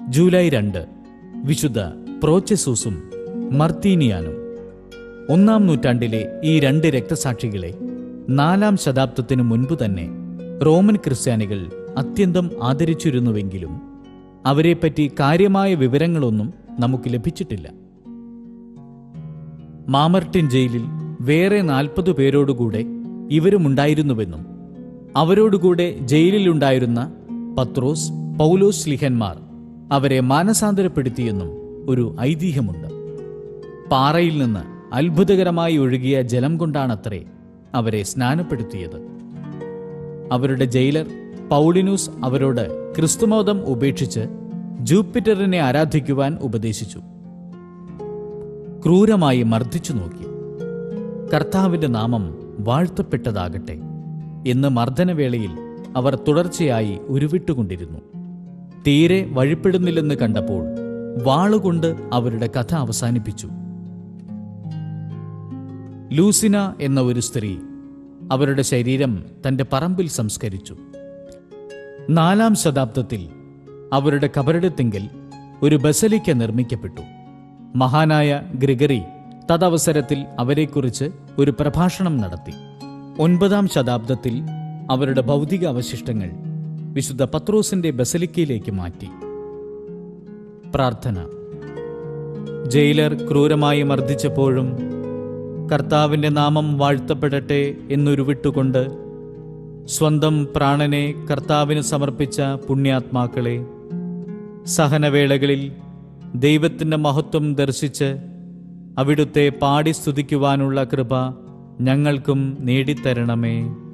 July രണ്ട് വിശുദ്ധ പ്രോച്ചസൂസും മർത്തീനിയാനും ഒന്നാം നൂറ്റാണ്ടിലെ ഈ രണ്ട് രക്തസാക്ഷികളെ നാലാം ശതാബ്ദത്തിനു മുൻപ് തന്നെ റോമൻ ക്രിസ്ത്യാനികൾ അത്യന്തം ആദരിച്ചിരുന്നുവെങ്കിലും അവരെപ്പറ്റി കാര്യമായ വിവരങ്ങളൊന്നും നമുക്ക് ലഭിച്ചിട്ടില്ല മാമർട്ടിൻ ജയിലിൽ വേറെ നാൽപ്പത് പേരോടുകൂടെ ഇവരുമുണ്ടായിരുന്നുവെന്നും അവരോടുകൂടെ ജയിലിലുണ്ടായിരുന്ന പത്രോസ് പൗലോസ് ലിഹന്മാർ അവരെ മാനസാന്തരപ്പെടുത്തിയെന്നും ഒരു ഐതിഹ്യമുണ്ട് പാറയിൽ നിന്ന് അത്ഭുതകരമായി ഒഴുകിയ ജലം കൊണ്ടാണത്രേ അവരെ സ്നാനപ്പെടുത്തിയത് അവരുടെ ജയിലർ പൗളിനൂസ് അവരോട് ക്രിസ്തുമതം ഉപേക്ഷിച്ച് ജൂപ്പിറ്ററിനെ ആരാധിക്കുവാൻ ഉപദേശിച്ചു ക്രൂരമായി മർദ്ദിച്ചു നോക്കി കർത്താവിന്റെ നാമം വാഴ്ത്തപ്പെട്ടതാകട്ടെ എന്ന് മർദ്ദനവേളയിൽ അവർ തുടർച്ചയായി ഉരുവിട്ടുകൊണ്ടിരുന്നു തീരെ വഴിപ്പെടുന്നില്ലെന്ന് കണ്ടപ്പോൾ വാളുകൊണ്ട് അവരുടെ കഥ അവസാനിപ്പിച്ചു ലൂസിന എന്ന ഒരു സ്ത്രീ അവരുടെ ശരീരം തന്റെ പറമ്പിൽ സംസ്കരിച്ചു നാലാം ശതാബ്ദത്തിൽ അവരുടെ കബറിടത്തിങ്കൽ ഒരു ബസലിക്ക നിർമ്മിക്കപ്പെട്ടു മഹാനായ ഗ്രിഗറി തദവസരത്തിൽ അവരെക്കുറിച്ച് ഒരു പ്രഭാഷണം നടത്തി ഒൻപതാം ശതാബ്ദത്തിൽ അവരുടെ ഭൗതിക അവശിഷ്ടങ്ങൾ വിശുദ്ധ പത്രോസിന്റെ ബസലിക്കയിലേക്ക് മാറ്റി പ്രാർത്ഥന ജയിലർ ക്രൂരമായി മർദ്ദിച്ചപ്പോഴും കർത്താവിന്റെ നാമം വാഴ്ത്തപ്പെടട്ടെ എന്നുരുവിട്ടുകൊണ്ട് സ്വന്തം പ്രാണനെ കർത്താവിന് സമർപ്പിച്ച പുണ്യാത്മാക്കളെ സഹനവേളകളിൽ ദൈവത്തിൻ്റെ മഹത്വം ദർശിച്ച് അവിടുത്തെ പാടി സ്തുതിക്കുവാനുള്ള കൃപ ഞങ്ങൾക്കും നേടിത്തരണമേ